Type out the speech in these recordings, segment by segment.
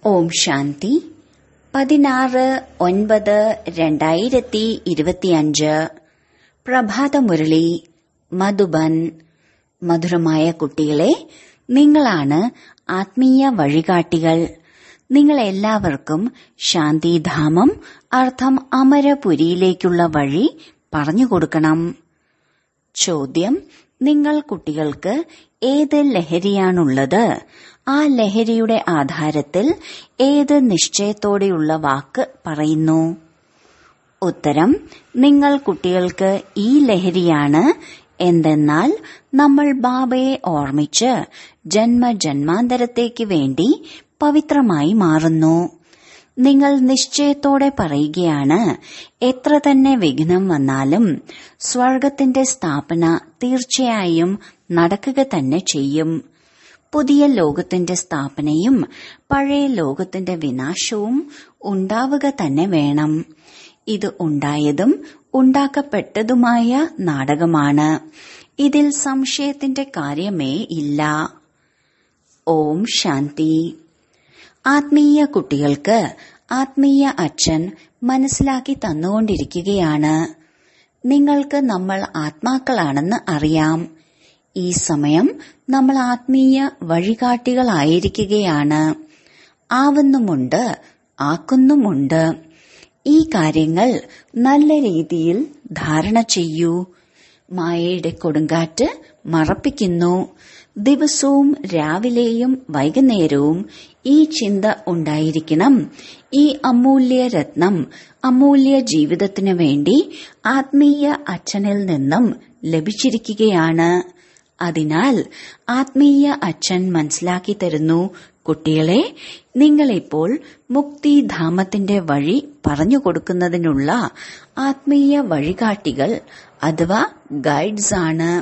ഓം ശാന്തി പതിനാറ് ഒൻപത് രണ്ടായിരത്തി ഇരുപത്തിയഞ്ച് പ്രഭാതമുരളി മധുബൻ മധുരമായ കുട്ടികളെ നിങ്ങളാണ് ആത്മീയ വഴികാട്ടികൾ നിങ്ങൾ എല്ലാവർക്കും ശാന്തിധാമം അർത്ഥം അമരപുരിയിലേക്കുള്ള വഴി പറഞ്ഞുകൊടുക്കണം ചോദ്യം നിങ്ങൾ കുട്ടികൾക്ക് ഏത് ലഹരിയാണുള്ളത് ആ ലഹരിയുടെ ആധാരത്തിൽ ഏത് നിശ്ചയത്തോടെയുള്ള വാക്ക് പറയുന്നു ഉത്തരം നിങ്ങൾ കുട്ടികൾക്ക് ഈ ലഹരിയാണ് എന്തെന്നാൽ നമ്മൾ ബാബയെ ഓർമ്മിച്ച് ജന്മജന്മാന്തരത്തേക്ക് വേണ്ടി പവിത്രമായി മാറുന്നു നിങ്ങൾ നിശ്ചയത്തോടെ പറയുകയാണ് എത്ര തന്നെ വിഘ്നം വന്നാലും സ്വർഗത്തിന്റെ സ്ഥാപന തീർച്ചയായും നടക്കുക തന്നെ ചെയ്യും പുതിയ ലോകത്തിന്റെ സ്ഥാപനയും പഴയ ലോകത്തിന്റെ വിനാശവും ഉണ്ടാവുക തന്നെ വേണം ഇത് ഉണ്ടായതും ഉണ്ടാക്കപ്പെട്ടതുമായ നാടകമാണ് ഇതിൽ സംശയത്തിന്റെ കാര്യമേ ഇല്ല ഓം ശാന്തി ആത്മീയ കുട്ടികൾക്ക് ആത്മീയ അച്ഛൻ മനസ്സിലാക്കി തന്നുകൊണ്ടിരിക്കുകയാണ് നിങ്ങൾക്ക് നമ്മൾ ആത്മാക്കളാണെന്ന് അറിയാം ഈ സമയം നമ്മൾ ആത്മീയ വഴികാട്ടികളായിരിക്കുകയാണ് ആവുന്നുമുണ്ട് ആക്കുന്നുമുണ്ട് ഈ കാര്യങ്ങൾ നല്ല രീതിയിൽ ധാരണ ചെയ്യൂ മായയുടെ കൊടുങ്കാറ്റ് മറപ്പിക്കുന്നു ദിവസവും രാവിലെയും വൈകുന്നേരവും ഈ ചിന്ത ഉണ്ടായിരിക്കണം ഈ അമൂല്യ രത്നം അമൂല്യ ജീവിതത്തിനു വേണ്ടി ആത്മീയ അച്ഛനിൽ നിന്നും ലഭിച്ചിരിക്കുകയാണ് അതിനാൽ ആത്മീയ അച്ഛൻ മനസ്സിലാക്കി തരുന്നു കുട്ടികളെ നിങ്ങളിപ്പോൾ മുക്തിധാമത്തിന്റെ വഴി പറഞ്ഞു കൊടുക്കുന്നതിനുള്ള ആത്മീയ വഴികാട്ടികൾ അഥവാ ഗൈഡ്സ് ആണ്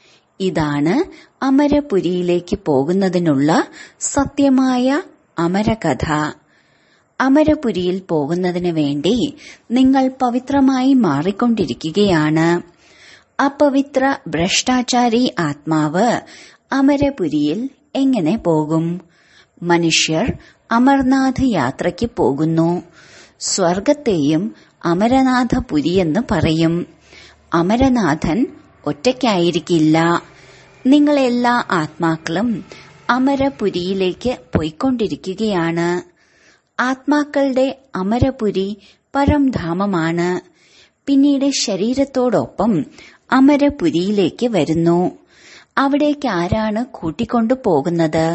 ഇതാണ് അമരപുരിയിലേക്ക് പോകുന്നതിനുള്ള സത്യമായ അമരകഥ അമരപുരിയിൽ പോകുന്നതിന് വേണ്ടി നിങ്ങൾ പവിത്രമായി മാറിക്കൊണ്ടിരിക്കുകയാണ് അപവിത്ര ഭ്രഷ്ടാചാരി ആത്മാവ് അമരപുരിയിൽ എങ്ങനെ പോകും മനുഷ്യർ അമർനാഥ് യാത്രയ്ക്ക് പോകുന്നു സ്വർഗത്തെയും അമരനാഥപുരിയെന്ന് പറയും അമരനാഥൻ ഒറ്റയ്ക്കായിരിക്കില്ല നിങ്ങളെല്ലാ ആത്മാക്കളും അമരപുരിയിലേക്ക് പോയിക്കൊണ്ടിരിക്കുകയാണ് ആത്മാക്കളുടെ അമരപുരി പരംധാമമാണ് പിന്നീട് ശരീരത്തോടൊപ്പം അമരപുരിയിലേക്ക് വരുന്നു അവിടേക്ക് ആരാണ് കൂട്ടിക്കൊണ്ടു പോകുന്നത്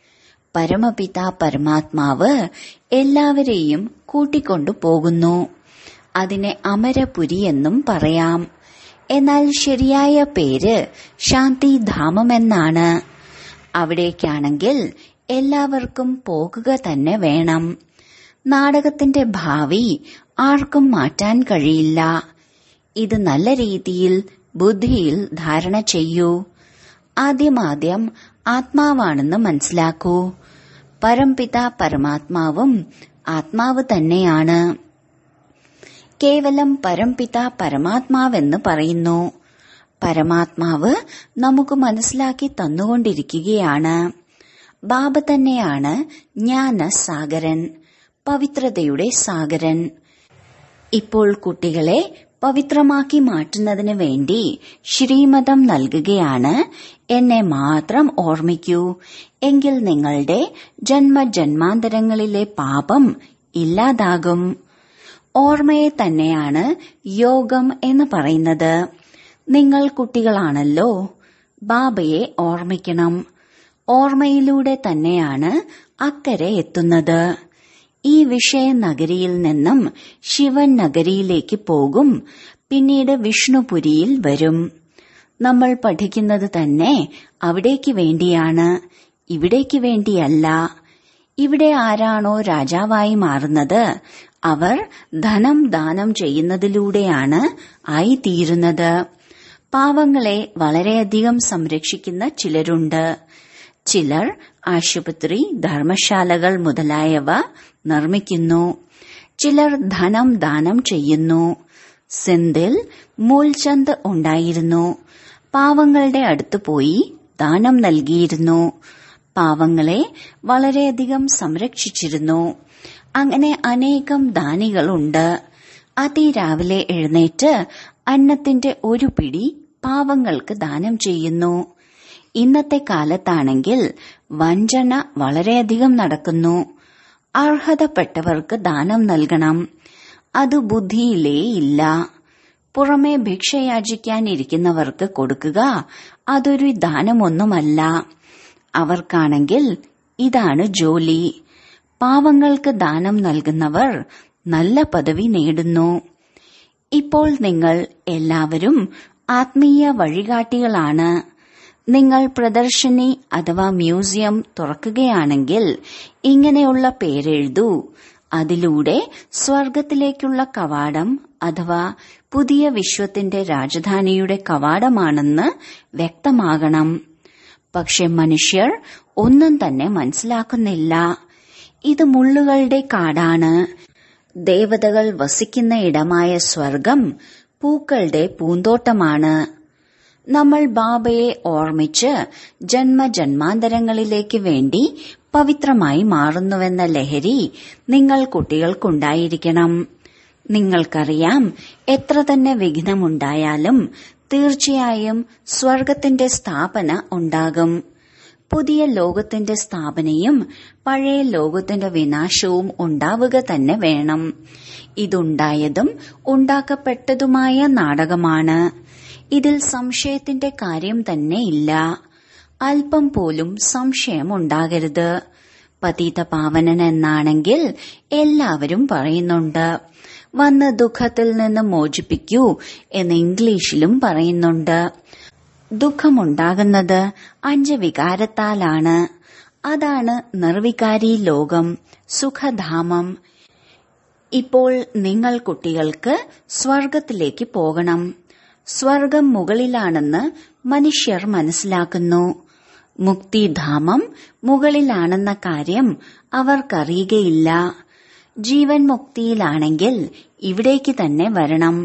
പരമപിത പരമാത്മാവ് എല്ലാവരെയും കൂട്ടിക്കൊണ്ടു പോകുന്നു അതിനെ അമരപുരി എന്നും പറയാം എന്നാൽ ശരിയായ പേര് ശാന്തിധാമമെന്നാണ് അവിടേക്കാണെങ്കിൽ എല്ലാവർക്കും പോകുക തന്നെ വേണം നാടകത്തിന്റെ ഭാവി ആർക്കും മാറ്റാൻ കഴിയില്ല ഇത് നല്ല രീതിയിൽ ബുദ്ധിയിൽ ധാരണ ചെയ്യൂ ആദ്യമാദ്യം ആത്മാവാണെന്ന് മനസ്സിലാക്കൂ പരംപിത പരമാത്മാവും ആത്മാവ് തന്നെയാണ് കേവലം പരംപിത പരമാത്മാവെന്ന് പറയുന്നു പരമാത്മാവ് നമുക്ക് മനസ്സിലാക്കി തന്നുകൊണ്ടിരിക്കുകയാണ് ബാബ തന്നെയാണ് ജ്ഞാന സാഗരൻ പവിത്രതയുടെ സാഗരൻ ഇപ്പോൾ കുട്ടികളെ പവിത്രമാക്കി മാറ്റുന്നതിന് വേണ്ടി ശ്രീമതം നൽകുകയാണ് എന്നെ മാത്രം ഓർമ്മിക്കൂ എങ്കിൽ നിങ്ങളുടെ ജന്മജന്മാന്തരങ്ങളിലെ പാപം ഇല്ലാതാകും ഓർമ്മയെ തന്നെയാണ് യോഗം എന്ന് പറയുന്നത് നിങ്ങൾ കുട്ടികളാണല്ലോ ബാബയെ ഓർമ്മിക്കണം ഓർമ്മയിലൂടെ തന്നെയാണ് അക്കരെ എത്തുന്നത് ഈ വിഷയ നഗരിയിൽ നിന്നും ശിവൻ നഗരിയിലേക്ക് പോകും പിന്നീട് വിഷ്ണുപുരിയിൽ വരും നമ്മൾ പഠിക്കുന്നത് തന്നെ അവിടേക്ക് വേണ്ടിയാണ് ഇവിടേക്ക് വേണ്ടിയല്ല ഇവിടെ ആരാണോ രാജാവായി മാറുന്നത് അവർ ധനം ദാനം ചെയ്യുന്നതിലൂടെയാണ് ആയിത്തീരുന്നത് പാവങ്ങളെ വളരെയധികം സംരക്ഷിക്കുന്ന ചിലരുണ്ട് ചിലർ ആശുപത്രി ധർമ്മശാലകൾ മുതലായവ നിർമ്മിക്കുന്നു ചിലർ ധനം ദാനം ചെയ്യുന്നു സിന്ധിൽ മൂൽചന്ദ് ഉണ്ടായിരുന്നു പാവങ്ങളുടെ അടുത്ത് പോയി ദാനം നൽകിയിരുന്നു പാവങ്ങളെ വളരെയധികം സംരക്ഷിച്ചിരുന്നു അങ്ങനെ അനേകം ദാനികളുണ്ട് അതിരാവിലെ എഴുന്നേറ്റ് അന്നത്തിന്റെ ഒരു പിടി പാവങ്ങൾക്ക് ദാനം ചെയ്യുന്നു ഇന്നത്തെ കാലത്താണെങ്കിൽ വഞ്ചന വളരെയധികം നടക്കുന്നു അർഹതപ്പെട്ടവർക്ക് ദാനം നൽകണം അത് ബുദ്ധിയിലേ ഇല്ല പുറമെ ഭിക്ഷയാചിക്കാനിരിക്കുന്നവർക്ക് കൊടുക്കുക അതൊരു ദാനമൊന്നുമല്ല അവർക്കാണെങ്കിൽ ഇതാണ് ജോലി പാവങ്ങൾക്ക് ദാനം നൽകുന്നവർ നല്ല പദവി നേടുന്നു ഇപ്പോൾ നിങ്ങൾ എല്ലാവരും ആത്മീയ വഴികാട്ടികളാണ് നിങ്ങൾ പ്രദർശനി അഥവാ മ്യൂസിയം തുറക്കുകയാണെങ്കിൽ ഇങ്ങനെയുള്ള പേരെഴുതൂ അതിലൂടെ സ്വർഗത്തിലേക്കുള്ള കവാടം അഥവാ പുതിയ വിശ്വത്തിന്റെ രാജധാനിയുടെ കവാടമാണെന്ന് വ്യക്തമാകണം പക്ഷെ മനുഷ്യർ ഒന്നും തന്നെ മനസ്സിലാക്കുന്നില്ല ഇത് മുള്ളുകളുടെ കാടാണ് ദേവതകൾ വസിക്കുന്ന ഇടമായ സ്വർഗം പൂക്കളുടെ പൂന്തോട്ടമാണ് നമ്മൾ ബാബയെ ഓർമ്മിച്ച് ജന്മജന്മാന്തരങ്ങളിലേക്ക് വേണ്ടി പവിത്രമായി മാറുന്നുവെന്ന ലഹരി നിങ്ങൾ കുട്ടികൾക്കുണ്ടായിരിക്കണം നിങ്ങൾക്കറിയാം എത്ര തന്നെ വിഘ്നമുണ്ടായാലും തീർച്ചയായും സ്വർഗത്തിന്റെ സ്ഥാപന ഉണ്ടാകും പുതിയ ലോകത്തിന്റെ സ്ഥാപനയും പഴയ ലോകത്തിന്റെ വിനാശവും ഉണ്ടാവുക തന്നെ വേണം ഇതുണ്ടായതും ഉണ്ടാക്കപ്പെട്ടതുമായ നാടകമാണ് ഇതിൽ സംശയത്തിന്റെ കാര്യം തന്നെ ഇല്ല അല്പം പോലും സംശയം ഉണ്ടാകരുത് പതീത പാവനൻ എന്നാണെങ്കിൽ എല്ലാവരും പറയുന്നുണ്ട് വന്ന് ദുഃഖത്തിൽ നിന്ന് മോചിപ്പിക്കൂ എന്ന് ഇംഗ്ലീഷിലും പറയുന്നുണ്ട് ദുഃഖമുണ്ടാകുന്നത് അഞ്ച് വികാരത്താലാണ് അതാണ് നിർവികാരി ലോകം സുഖധാമം ഇപ്പോൾ നിങ്ങൾ കുട്ടികൾക്ക് സ്വർഗത്തിലേക്ക് പോകണം സ്വർഗം മുകളിലാണെന്ന് മനുഷ്യർ മനസ്സിലാക്കുന്നു മുക്തിധാമം മുകളിലാണെന്ന കാര്യം അവർക്കറിയുകയില്ല ജീവൻ മുക്തിയിലാണെങ്കിൽ ഇവിടേക്ക് തന്നെ വരണം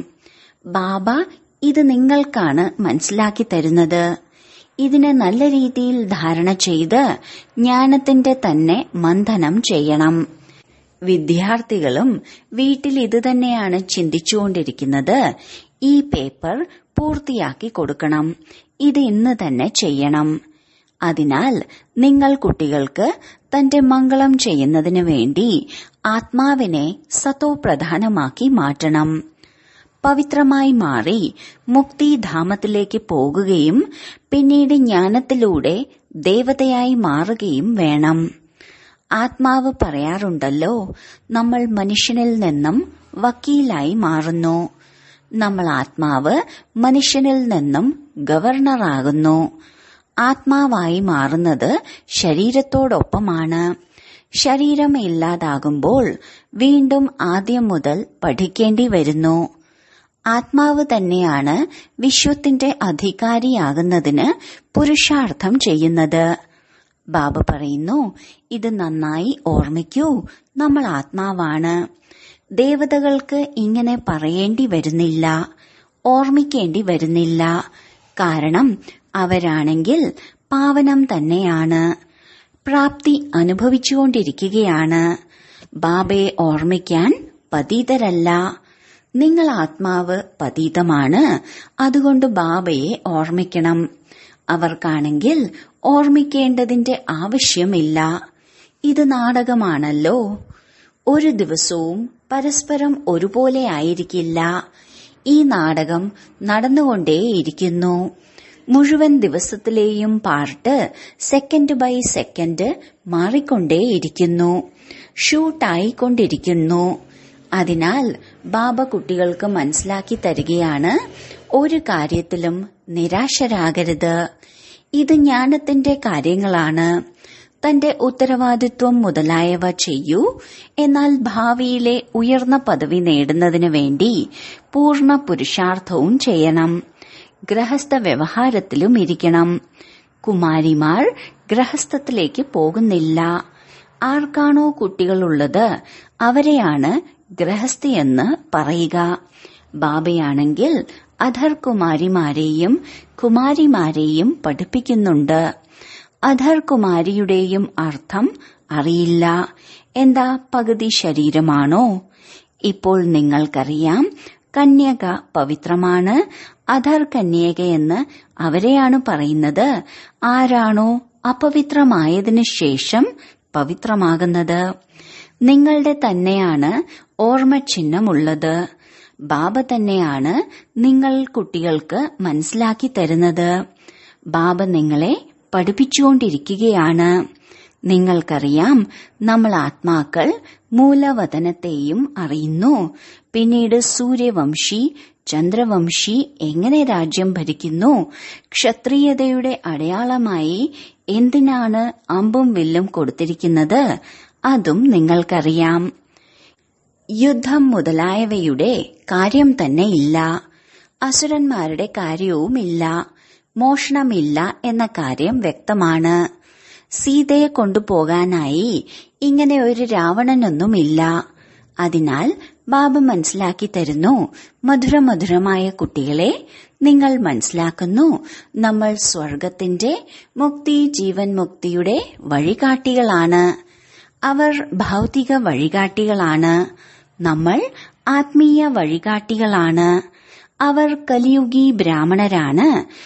ബാബ ഇത് നിങ്ങൾക്കാണ് മനസ്സിലാക്കി തരുന്നത് ഇതിനെ നല്ല രീതിയിൽ ധാരണ ചെയ്ത് ജ്ഞാനത്തിന്റെ തന്നെ മന്ഥനം ചെയ്യണം വിദ്യാർത്ഥികളും വീട്ടിൽ ഇത് തന്നെയാണ് ചിന്തിച്ചുകൊണ്ടിരിക്കുന്നത് ഈ പേപ്പർ പൂർത്തിയാക്കി കൊടുക്കണം ഇത് ഇന്ന് തന്നെ ചെയ്യണം അതിനാൽ നിങ്ങൾ കുട്ടികൾക്ക് തന്റെ മംഗളം ചെയ്യുന്നതിന് വേണ്ടി ആത്മാവിനെ സതോപ്രധാനമാക്കി മാറ്റണം പവിത്രമായി മാറി മുക്തിധാമത്തിലേക്ക് പോകുകയും പിന്നീട് ജ്ഞാനത്തിലൂടെ ദേവതയായി മാറുകയും വേണം ആത്മാവ് പറയാറുണ്ടല്ലോ നമ്മൾ മനുഷ്യനിൽ നിന്നും വക്കീലായി മാറുന്നു നമ്മൾ ആത്മാവ് മനുഷ്യനിൽ നിന്നും ഗവർണറാകുന്നു ആത്മാവായി മാറുന്നത് ശരീരത്തോടൊപ്പമാണ് ശരീരം ഇല്ലാതാകുമ്പോൾ വീണ്ടും ആദ്യം മുതൽ പഠിക്കേണ്ടി വരുന്നു ആത്മാവ് തന്നെയാണ് വിശ്വത്തിന്റെ അധികാരിയാകുന്നതിന് പുരുഷാർത്ഥം ചെയ്യുന്നത് ബാബ പറയുന്നു ഇത് നന്നായി ഓർമ്മിക്കൂ നമ്മൾ ആത്മാവാണ് ദേവതകൾക്ക് ഇങ്ങനെ പറയേണ്ടി വരുന്നില്ല ഓർമ്മിക്കേണ്ടി വരുന്നില്ല കാരണം അവരാണെങ്കിൽ പാവനം തന്നെയാണ് പ്രാപ്തി അനുഭവിച്ചുകൊണ്ടിരിക്കുകയാണ് ബാബയെ ഓർമ്മിക്കാൻ പതീതരല്ല നിങ്ങൾ ആത്മാവ് പതീതമാണ് അതുകൊണ്ട് ബാബയെ ഓർമ്മിക്കണം അവർക്കാണെങ്കിൽ ഓർമ്മിക്കേണ്ടതിന്റെ ആവശ്യമില്ല ഇത് നാടകമാണല്ലോ ഒരു ദിവസവും പരസ്പരം ഒരുപോലെ ആയിരിക്കില്ല ഈ നാടകം നടന്നുകൊണ്ടേയിരിക്കുന്നു മുഴുവൻ ദിവസത്തിലെയും പാർട്ട് സെക്കൻഡ് ബൈ സെക്കൻഡ് മാറിക്കൊണ്ടേയിരിക്കുന്നു ഷൂട്ടായിക്കൊണ്ടിരിക്കുന്നു അതിനാൽ ബാബ കുട്ടികൾക്ക് മനസ്സിലാക്കി തരികയാണ് ഒരു കാര്യത്തിലും നിരാശരാകരുത് ഇത് ജ്ഞാനത്തിന്റെ കാര്യങ്ങളാണ് തന്റെ ഉത്തരവാദിത്വം മുതലായവ ചെയ്യൂ എന്നാൽ ഭാവിയിലെ ഉയർന്ന പദവി നേടുന്നതിനു വേണ്ടി പൂർണ്ണ പുരുഷാർത്ഥവും ചെയ്യണം ഗൃഹസ്ഥ വ്യവഹാരത്തിലും ഇരിക്കണം കുമാരിമാർ ഗൃഹസ്ഥത്തിലേക്ക് പോകുന്നില്ല ആർക്കാണോ കുട്ടികളുള്ളത് അവരെയാണ് ഗൃഹസ്ഥയെന്ന് പറയുക ബാബയാണെങ്കിൽ അധർ കുമാരിമാരെയും കുമാരിമാരെയും പഠിപ്പിക്കുന്നുണ്ട് അധർകുമാരിയുടെയും അർത്ഥം അറിയില്ല എന്താ പകുതി ശരീരമാണോ ഇപ്പോൾ നിങ്ങൾക്കറിയാം കന്യക പവിത്രമാണ് അധർ കന്യകയെന്ന് അവരെയാണ് പറയുന്നത് ആരാണോ അപവിത്രമായതിനു ശേഷം പവിത്രമാകുന്നത് നിങ്ങളുടെ തന്നെയാണ് ഓർമ്മചിഹ്നമുള്ളത് ബാബ തന്നെയാണ് നിങ്ങൾ കുട്ടികൾക്ക് മനസ്സിലാക്കി തരുന്നത് ബാബ നിങ്ങളെ പഠിപ്പിച്ചുകൊണ്ടിരിക്കുകയാണ് നിങ്ങൾക്കറിയാം നമ്മൾ ആത്മാക്കൾ മൂലവതനത്തെയും അറിയുന്നു പിന്നീട് സൂര്യവംശി ചന്ദ്രവംശി എങ്ങനെ രാജ്യം ഭരിക്കുന്നു ക്ഷത്രിയതയുടെ അടയാളമായി എന്തിനാണ് അമ്പും വില്ലും കൊടുത്തിരിക്കുന്നത് അതും നിങ്ങൾക്കറിയാം യുദ്ധം മുതലായവയുടെ കാര്യം തന്നെ ഇല്ല അസുരന്മാരുടെ കാര്യവുമില്ല മോഷണമില്ല എന്ന കാര്യം വ്യക്തമാണ് സീതയെ കൊണ്ടുപോകാനായി ഇങ്ങനെ ഒരു രാവണനൊന്നുമില്ല അതിനാൽ ബാബ മനസ്സിലാക്കി തരുന്നു മധുരമധുരമായ കുട്ടികളെ നിങ്ങൾ മനസ്സിലാക്കുന്നു നമ്മൾ സ്വർഗത്തിന്റെ മുക്തി ജീവൻ മുക്തിയുടെ വഴികാട്ടികളാണ് അവർ ഭൗതിക വഴികാട്ടികളാണ് നമ്മൾ ആത്മീയ വഴികാട്ടികളാണ് അവർ കലിയുഗി ബ്രാഹ്മണരാണ്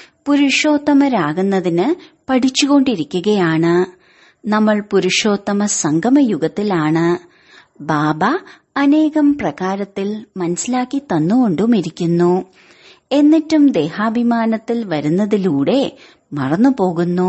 പുരുഷോത്തമരാകുന്നതിന് പഠിച്ചുകൊണ്ടിരിക്കുകയാണ് നമ്മൾ പുരുഷോത്തമ സംഗമയുഗത്തിലാണ് ബാബ അനേകം പ്രകാരത്തിൽ മനസ്സിലാക്കി തന്നുകൊണ്ടുമിരിക്കുന്നു എന്നിട്ടും ദേഹാഭിമാനത്തിൽ വരുന്നതിലൂടെ മറന്നുപോകുന്നു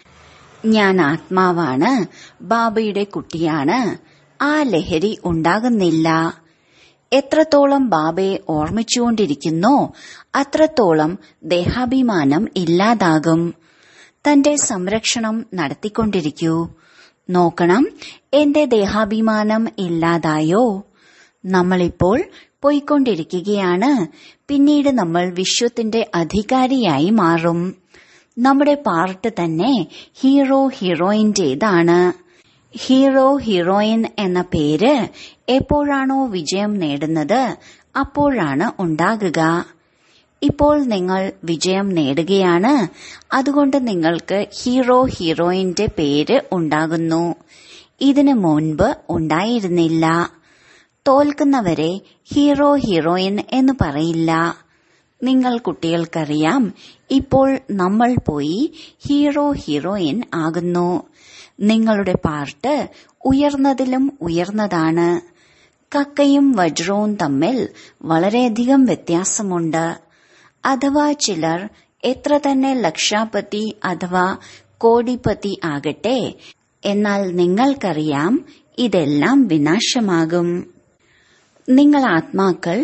ഞാൻ ആത്മാവാണ് ബാബയുടെ കുട്ടിയാണ് ആ ലഹരി ഉണ്ടാകുന്നില്ല എത്രത്തോളം ബാബയെ ഓർമ്മിച്ചുകൊണ്ടിരിക്കുന്നോ അത്രത്തോളം ദേഹാഭിമാനം ഇല്ലാതാകും തന്റെ സംരക്ഷണം നടത്തിക്കൊണ്ടിരിക്കൂ നോക്കണം എന്റെ ദേഹാഭിമാനം ഇല്ലാതായോ നമ്മളിപ്പോൾ പോയിക്കൊണ്ടിരിക്കുകയാണ് പിന്നീട് നമ്മൾ വിശ്വത്തിന്റെ അധികാരിയായി മാറും നമ്മുടെ പാർട്ട് തന്നെ ഹീറോ ഹീറോയിന്റേതാണ് ഹീറോ ഹീറോയിൻ എന്ന പേര് എപ്പോഴാണോ വിജയം നേടുന്നത് അപ്പോഴാണ് ഉണ്ടാകുക ഇപ്പോൾ നിങ്ങൾ വിജയം നേടുകയാണ് അതുകൊണ്ട് നിങ്ങൾക്ക് ഹീറോ ഹീറോയിന്റെ പേര് ഉണ്ടാകുന്നു ഇതിനു മുൻപ് ഉണ്ടായിരുന്നില്ല തോൽക്കുന്നവരെ ഹീറോ ഹീറോയിൻ എന്ന് പറയില്ല നിങ്ങൾ കുട്ടികൾക്കറിയാം ഇപ്പോൾ നമ്മൾ പോയി ഹീറോ ഹീറോയിൻ ആകുന്നു നിങ്ങളുടെ പാർട്ട് ഉയർന്നതിലും ഉയർന്നതാണ് കക്കയും വജ്രവും തമ്മിൽ വളരെയധികം വ്യത്യാസമുണ്ട് അഥവാ ചിലർ എത്ര തന്നെ ലക്ഷാപതി അഥവാ കോടിപതി ആകട്ടെ എന്നാൽ നിങ്ങൾക്കറിയാം ഇതെല്ലാം വിനാശമാകും നിങ്ങൾ ആത്മാക്കൾ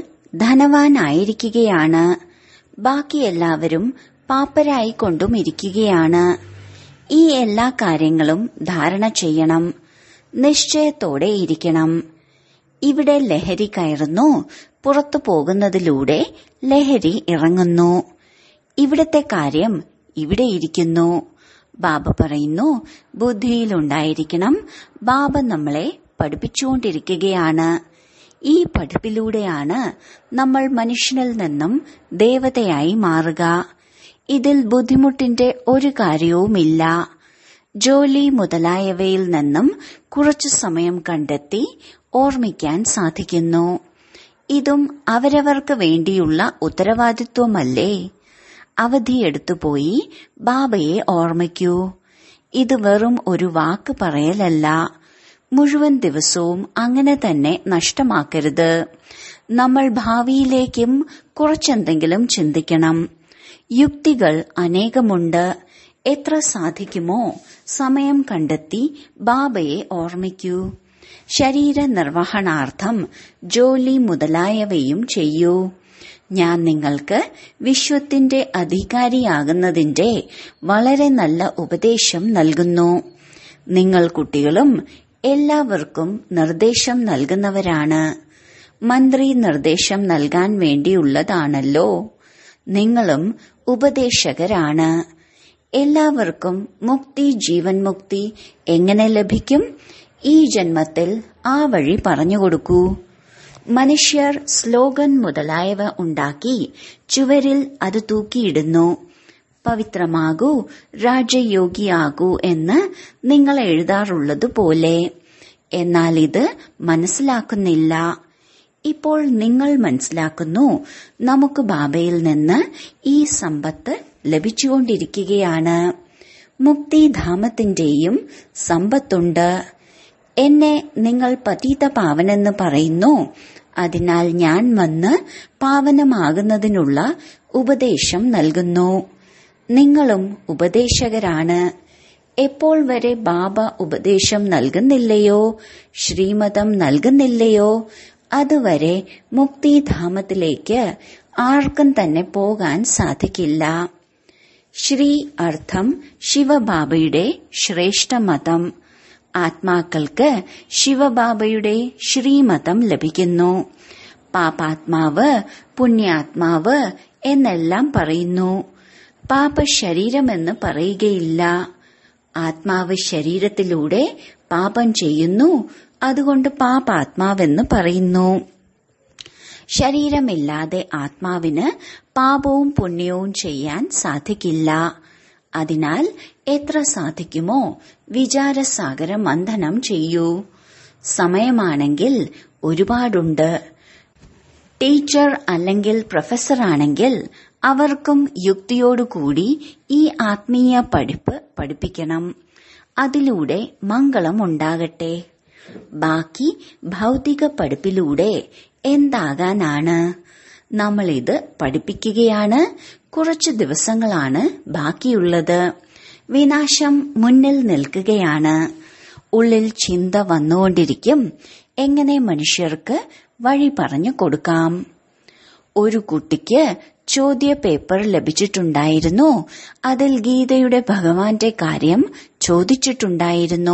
ധനവാനായിരിക്കുകയാണ് ബാക്കി എല്ലാവരും പാപ്പരായിക്കൊണ്ടും ഇരിക്കുകയാണ് ഈ എല്ലാ കാര്യങ്ങളും ധാരണ ചെയ്യണം നിശ്ചയത്തോടെ ഇരിക്കണം ഇവിടെ ലഹരി കയറുന്നു പുറത്തു പോകുന്നതിലൂടെ ലഹരി ഇറങ്ങുന്നു ഇവിടത്തെ കാര്യം ഇവിടെ ഇരിക്കുന്നു ബാബ പറയുന്നു ബുദ്ധിയിലുണ്ടായിരിക്കണം ബാബ നമ്മളെ പഠിപ്പിച്ചുകൊണ്ടിരിക്കുകയാണ് ഈ പഠിപ്പിലൂടെയാണ് നമ്മൾ മനുഷ്യനിൽ നിന്നും ദേവതയായി മാറുക ഇതിൽ ബുദ്ധിമുട്ടിന്റെ ഒരു കാര്യവുമില്ല ജോലി മുതലായവയിൽ നിന്നും കുറച്ചു സമയം കണ്ടെത്തി ഓർമ്മിക്കാൻ സാധിക്കുന്നു ഇതും അവരവർക്ക് വേണ്ടിയുള്ള ഉത്തരവാദിത്വമല്ലേ അവധിയെടുത്തുപോയി ബാബയെ ഓർമ്മിക്കൂ ഇത് വെറും ഒരു വാക്ക് പറയലല്ല മുഴുവൻ ദിവസവും അങ്ങനെ തന്നെ നഷ്ടമാക്കരുത് നമ്മൾ ഭാവിയിലേക്കും കുറച്ചെന്തെങ്കിലും ചിന്തിക്കണം യുക്തികൾ അനേകമുണ്ട് എത്ര സാധിക്കുമോ സമയം കണ്ടെത്തി ബാബയെ ഓർമ്മിക്കൂ ശരീര നിർവഹണാർത്ഥം ജോലി മുതലായവയും ചെയ്യൂ ഞാൻ നിങ്ങൾക്ക് വിശ്വത്തിന്റെ അധികാരിയാകുന്നതിന്റെ വളരെ നല്ല ഉപദേശം നൽകുന്നു നിങ്ങൾ കുട്ടികളും എല്ലാവർക്കും നിർദ്ദേശം നൽകുന്നവരാണ് മന്ത്രി നിർദ്ദേശം നൽകാൻ വേണ്ടിയുള്ളതാണല്ലോ നിങ്ങളും ഉപദേശകരാണ് എല്ലാവർക്കും മുക്തി ജീവൻ മുക്തി എങ്ങനെ ലഭിക്കും ഈ ജന്മത്തിൽ ആ വഴി പറഞ്ഞുകൊടുക്കൂ മനുഷ്യർ സ്ലോഗൻ മുതലായവ ഉണ്ടാക്കി ചുവരിൽ അത് തൂക്കിയിടുന്നു പവിത്രമാകൂ രാജയോഗിയാകൂ എന്ന് നിങ്ങൾ എഴുതാറുള്ളതുപോലെ എന്നാൽ ഇത് മനസ്സിലാക്കുന്നില്ല ഇപ്പോൾ നിങ്ങൾ മനസ്സിലാക്കുന്നു നമുക്ക് ബാബയിൽ നിന്ന് ഈ സമ്പത്ത് ലഭിച്ചുകൊണ്ടിരിക്കുകയാണ് മുക്തിധാമത്തിന്റെയും സമ്പത്തുണ്ട് എന്നെ നിങ്ങൾ പതീത പാവനെന്ന് പറയുന്നു അതിനാൽ ഞാൻ വന്ന് പാവനമാകുന്നതിനുള്ള ഉപദേശം നൽകുന്നു നിങ്ങളും ഉപദേശകരാണ് എപ്പോൾ വരെ ബാബ ഉപദേശം നൽകുന്നില്ലയോ ശ്രീമതം നൽകുന്നില്ലയോ അതുവരെ മുക്തിധാമത്തിലേക്ക് ആർക്കും തന്നെ പോകാൻ സാധിക്കില്ല ശ്രീ അർത്ഥം ശിവബാബയുടെ ശ്രേഷ്ഠമതം ആത്മാക്കൾക്ക് ശിവബാബയുടെ ശ്രീമതം ലഭിക്കുന്നു പാപാത്മാവ് പുണ്യാത്മാവ് എന്നെല്ലാം പറയുന്നു പാപ ശരീരമെന്ന് പറയുകയില്ല ആത്മാവ് ശരീരത്തിലൂടെ പാപം ചെയ്യുന്നു അതുകൊണ്ട് പാപാത്മാവെന്ന് പറയുന്നു ശരീരമില്ലാതെ ആത്മാവിന് പാപവും പുണ്യവും ചെയ്യാൻ സാധിക്കില്ല അതിനാൽ എത്ര സാധിക്കുമോ വിചാരസാഗര മന്ഥനം ചെയ്യൂ സമയമാണെങ്കിൽ ഒരുപാടുണ്ട് ടീച്ചർ അല്ലെങ്കിൽ പ്രൊഫസറാണെങ്കിൽ അവർക്കും യുക്തിയോടുകൂടി ഈ ആത്മീയ പഠിപ്പ് പഠിപ്പിക്കണം അതിലൂടെ മംഗളം ഉണ്ടാകട്ടെ ബാക്കി ഭൗതിക പഠിപ്പിലൂടെ എന്താകാനാണ് നമ്മൾ ഇത് പഠിപ്പിക്കുകയാണ് കുറച്ചു ദിവസങ്ങളാണ് ബാക്കിയുള്ളത് വിനാശം മുന്നിൽ നിൽക്കുകയാണ് ഉള്ളിൽ ചിന്ത വന്നുകൊണ്ടിരിക്കും എങ്ങനെ മനുഷ്യർക്ക് വഴി പറഞ്ഞു കൊടുക്കാം ഒരു കുട്ടിക്ക് ചോദ്യ പേപ്പർ ലഭിച്ചിട്ടുണ്ടായിരുന്നു അതിൽ ഗീതയുടെ ഭഗവാന്റെ കാര്യം ചോദിച്ചിട്ടുണ്ടായിരുന്നു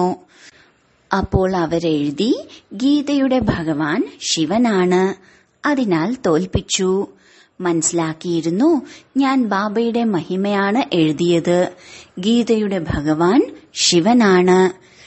അപ്പോൾ അവരെഴുതി ഗീതയുടെ ഭഗവാൻ ശിവനാണ് അതിനാൽ തോൽപ്പിച്ചു മനസ്സിലാക്കിയിരുന്നു ഞാൻ ബാബയുടെ മഹിമയാണ് എഴുതിയത് ഗീതയുടെ ഭഗവാൻ ശിവനാണ്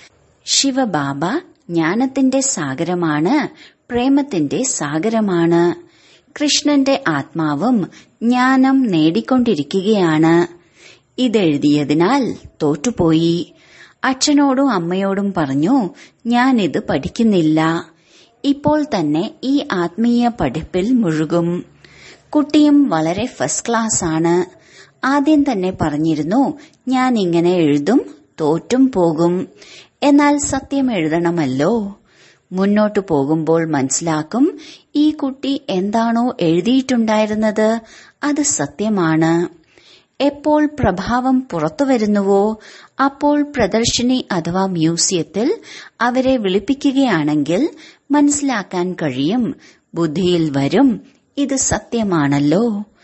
ശിവബാബ ജ്ഞാനത്തിന്റെ സാഗരമാണ് പ്രേമത്തിന്റെ സാഗരമാണ് കൃഷ്ണന്റെ ആത്മാവും ജ്ഞാനം നേടിക്കൊണ്ടിരിക്കുകയാണ് ഇതെഴുതിയതിനാൽ തോറ്റുപോയി അച്ഛനോടും അമ്മയോടും പറഞ്ഞു ഞാനിത് പഠിക്കുന്നില്ല ഇപ്പോൾ തന്നെ ഈ ആത്മീയ പഠിപ്പിൽ മുഴുകും കുട്ടിയും വളരെ ഫസ്റ്റ് ക്ലാസ് ആണ് ആദ്യം തന്നെ പറഞ്ഞിരുന്നു ഞാൻ ഇങ്ങനെ എഴുതും തോറ്റും പോകും എന്നാൽ സത്യം എഴുതണമല്ലോ മുന്നോട്ടു പോകുമ്പോൾ മനസ്സിലാക്കും ഈ കുട്ടി എന്താണോ എഴുതിയിട്ടുണ്ടായിരുന്നത് അത് സത്യമാണ് എപ്പോൾ പ്രഭാവം പുറത്തു വരുന്നുവോ അപ്പോൾ പ്രദർശിനി അഥവാ മ്യൂസിയത്തിൽ അവരെ വിളിപ്പിക്കുകയാണെങ്കിൽ മനസ്സിലാക്കാൻ കഴിയും ബുദ്ധിയിൽ വരും ഇത് സത്യമാണല്ലോ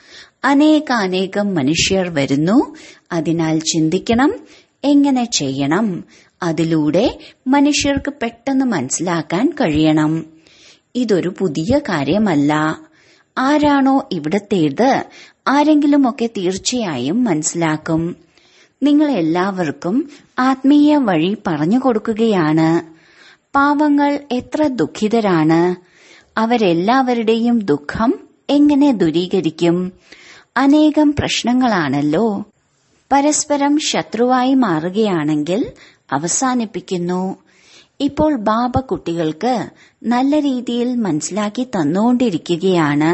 അനേകാനേകം മനുഷ്യർ വരുന്നു അതിനാൽ ചിന്തിക്കണം എങ്ങനെ ചെയ്യണം അതിലൂടെ മനുഷ്യർക്ക് പെട്ടെന്ന് മനസ്സിലാക്കാൻ കഴിയണം ഇതൊരു പുതിയ കാര്യമല്ല ആരാണോ ഇവിടത്തേത് ആരെങ്കിലുമൊക്കെ തീർച്ചയായും മനസ്സിലാക്കും നിങ്ങൾ എല്ലാവർക്കും ആത്മീയ വഴി പറഞ്ഞു കൊടുക്കുകയാണ് പാവങ്ങൾ എത്ര ദുഃഖിതരാണ് അവരെല്ലാവരുടെയും ദുഃഖം എങ്ങനെ ദൂരീകരിക്കും അനേകം പ്രശ്നങ്ങളാണല്ലോ പരസ്പരം ശത്രുവായി മാറുകയാണെങ്കിൽ അവസാനിപ്പിക്കുന്നു ഇപ്പോൾ ബാബ കുട്ടികൾക്ക് നല്ല രീതിയിൽ മനസ്സിലാക്കി തന്നുകൊണ്ടിരിക്കുകയാണ്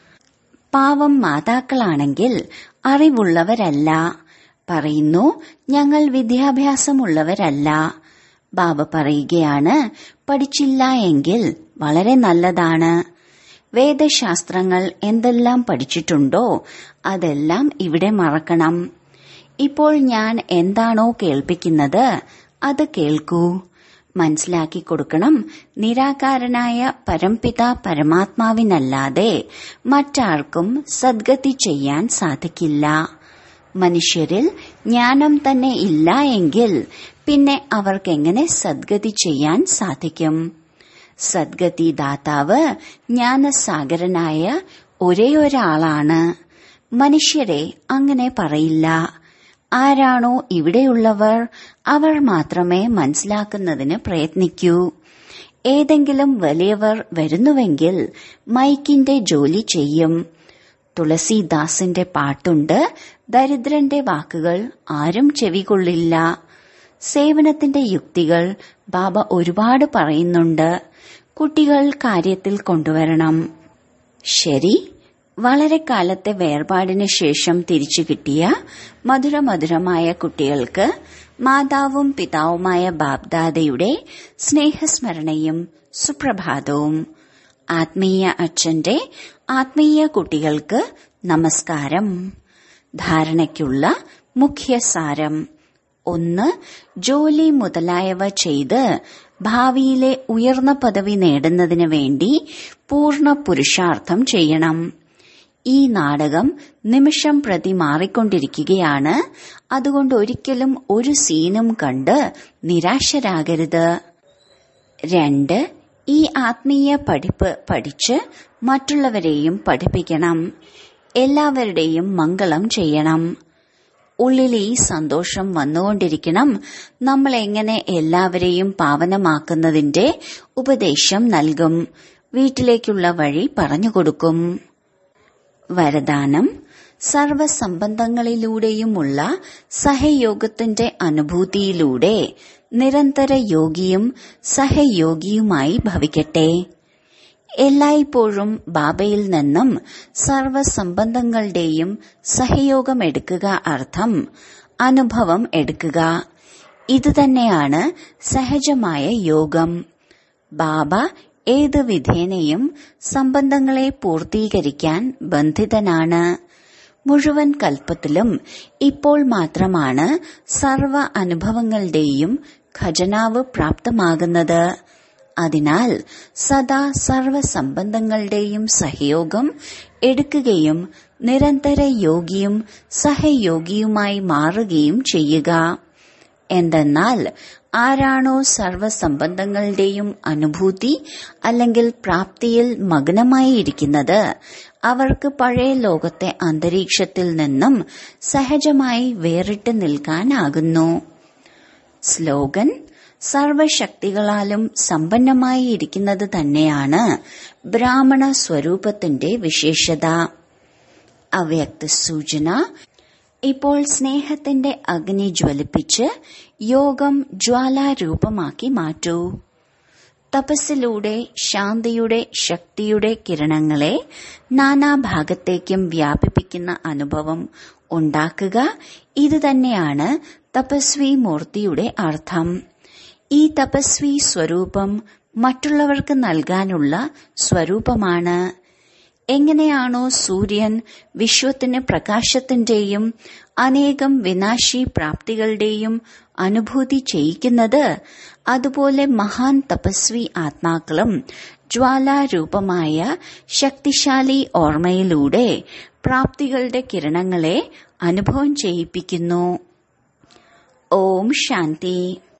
പാവം മാതാക്കളാണെങ്കിൽ അറിവുള്ളവരല്ല പറയുന്നു ഞങ്ങൾ വിദ്യാഭ്യാസമുള്ളവരല്ല ബാബ പറയുകയാണ് പഠിച്ചില്ല എങ്കിൽ വളരെ നല്ലതാണ് വേദശാസ്ത്രങ്ങൾ എന്തെല്ലാം പഠിച്ചിട്ടുണ്ടോ അതെല്ലാം ഇവിടെ മറക്കണം ഇപ്പോൾ ഞാൻ എന്താണോ കേൾപ്പിക്കുന്നത് അത് കേൾക്കൂ മനസ്സിലാക്കി കൊടുക്കണം നിരാകാരനായ പരംപിത പരമാത്മാവിനല്ലാതെ മറ്റാർക്കും സദ്ഗതി ചെയ്യാൻ സാധിക്കില്ല മനുഷ്യരിൽ ജ്ഞാനം തന്നെ ഇല്ല എങ്കിൽ പിന്നെ അവർക്കെങ്ങനെ സദ്ഗതി ചെയ്യാൻ സാധിക്കും സദ്ഗതി ദാതാവ് ജ്ഞാനസാഗരനായ ഒരേ ഒരാളാണ് മനുഷ്യരെ അങ്ങനെ പറയില്ല ആരാണോ ഇവിടെയുള്ളവർ അവർ മാത്രമേ മനസ്സിലാക്കുന്നതിന് പ്രയത്നിക്കൂ ഏതെങ്കിലും വലിയവർ വരുന്നുവെങ്കിൽ മൈക്കിന്റെ ജോലി ചെയ്യും തുളസീദാസിന്റെ പാട്ടുണ്ട് ദരിദ്രന്റെ വാക്കുകൾ ആരും ചെവികൊള്ളില്ല സേവനത്തിന്റെ യുക്തികൾ ബാബ ഒരുപാട് പറയുന്നുണ്ട് കുട്ടികൾ കാര്യത്തിൽ കൊണ്ടുവരണം ശരി വളരെ കാലത്തെ വേർപാടിന് ശേഷം തിരിച്ചു കിട്ടിയ മധുരമധുരമായ കുട്ടികൾക്ക് മാതാവും പിതാവുമായ ബാബ്ദാദയുടെ സ്നേഹസ്മരണയും സുപ്രഭാതവും ആത്മീയ അച്ഛന്റെ ആത്മീയ കുട്ടികൾക്ക് നമസ്കാരം ധാരണയ്ക്കുള്ള മുഖ്യസാരം ഒന്ന് ജോലി മുതലായവ ചെയ്ത് ഭാവിയിലെ ഉയർന്ന പദവി നേടുന്നതിന് വേണ്ടി പൂർണ്ണ പുരുഷാർത്ഥം ചെയ്യണം ഈ നാടകം നിമിഷം പ്രതി മാറിക്കൊണ്ടിരിക്കുകയാണ് അതുകൊണ്ട് ഒരിക്കലും ഒരു സീനും കണ്ട് നിരാശരാകരുത് രണ്ട് ഈ ആത്മീയ പഠിപ്പ് പഠിച്ച് മറ്റുള്ളവരെയും പഠിപ്പിക്കണം എല്ലാവരുടെയും മംഗളം ചെയ്യണം ഉള്ളിൽ ഈ സന്തോഷം വന്നുകൊണ്ടിരിക്കണം നമ്മൾ എങ്ങനെ എല്ലാവരെയും പാവനമാക്കുന്നതിന്റെ ഉപദേശം നൽകും വീട്ടിലേക്കുള്ള വഴി പറഞ്ഞുകൊടുക്കും വരദാനം സർവസംബന്ധങ്ങളിലൂടെയുമുള്ള സഹയോഗത്തിന്റെ അനുഭൂതിയിലൂടെ നിരന്തര യോഗിയും സഹയോഗിയുമായി ഭവിക്കട്ടെ എല്ലായ്പ്പോഴും ബാബയിൽ നിന്നും സർവസംബന്ധങ്ങളുടെയും സഹയോഗം എടുക്കുക അർത്ഥം അനുഭവം എടുക്കുക ഇതുതന്നെയാണ് സഹജമായ യോഗം ബാബ ഏത് വിധേനയും സംബന്ധങ്ങളെ പൂർത്തീകരിക്കാൻ ബന്ധിതനാണ് മുഴുവൻ കൽപ്പത്തിലും ഇപ്പോൾ മാത്രമാണ് സർവ അനുഭവങ്ങളുടെയും ഖജനാവ് പ്രാപ്തമാകുന്നത് അതിനാൽ സദാ സർവസംബന്ധങ്ങളുടെയും സഹയോഗം എടുക്കുകയും നിരന്തര യോഗിയും സഹയോഗിയുമായി മാറുകയും ചെയ്യുക എന്തെന്നാൽ ആരാണോ സർവസംബന്ധങ്ങളുടെയും അനുഭൂതി അല്ലെങ്കിൽ പ്രാപ്തിയിൽ മഗ്നമായി ഇരിക്കുന്നത് അവർക്ക് പഴയ ലോകത്തെ അന്തരീക്ഷത്തിൽ നിന്നും സഹജമായി വേറിട്ട് നിൽക്കാനാകുന്നു സ്ലോഗൻ സർവശക്തികളാലും സമ്പന്നമായി ഇരിക്കുന്നത് തന്നെയാണ് ബ്രാഹ്മണ സ്വരൂപത്തിന്റെ വിശേഷത അവ്യക്ത സൂചന ഇപ്പോൾ സ്നേഹത്തിന്റെ അഗ്നി ജ്വലിപ്പിച്ച് യോഗം ജ്വാലാരൂപമാക്കി മാറ്റൂ തപസ്സിലൂടെ ശാന്തിയുടെ ശക്തിയുടെ കിരണങ്ങളെ നാനാഭാഗത്തേക്കും വ്യാപിപ്പിക്കുന്ന അനുഭവം ഉണ്ടാക്കുക ഇത് തന്നെയാണ് തപസ്വി മൂർത്തിയുടെ അർത്ഥം ഈ തപസ്വി സ്വരൂപം മറ്റുള്ളവർക്ക് നൽകാനുള്ള സ്വരൂപമാണ് എങ്ങനെയാണോ സൂര്യൻ വിശ്വത്തിന് പ്രകാശത്തിന്റെയും അനേകം വിനാശി പ്രാപ്തികളുടെയും അനുഭൂതി ചെയ്യിക്കുന്നത് അതുപോലെ മഹാൻ തപസ്വി ആത്മാക്കളും ജ്വാലാരൂപമായ ശക്തിശാലി ഓർമ്മയിലൂടെ പ്രാപ്തികളുടെ കിരണങ്ങളെ അനുഭവം ചെയ്യിപ്പിക്കുന്നു ഓം ശാന്തി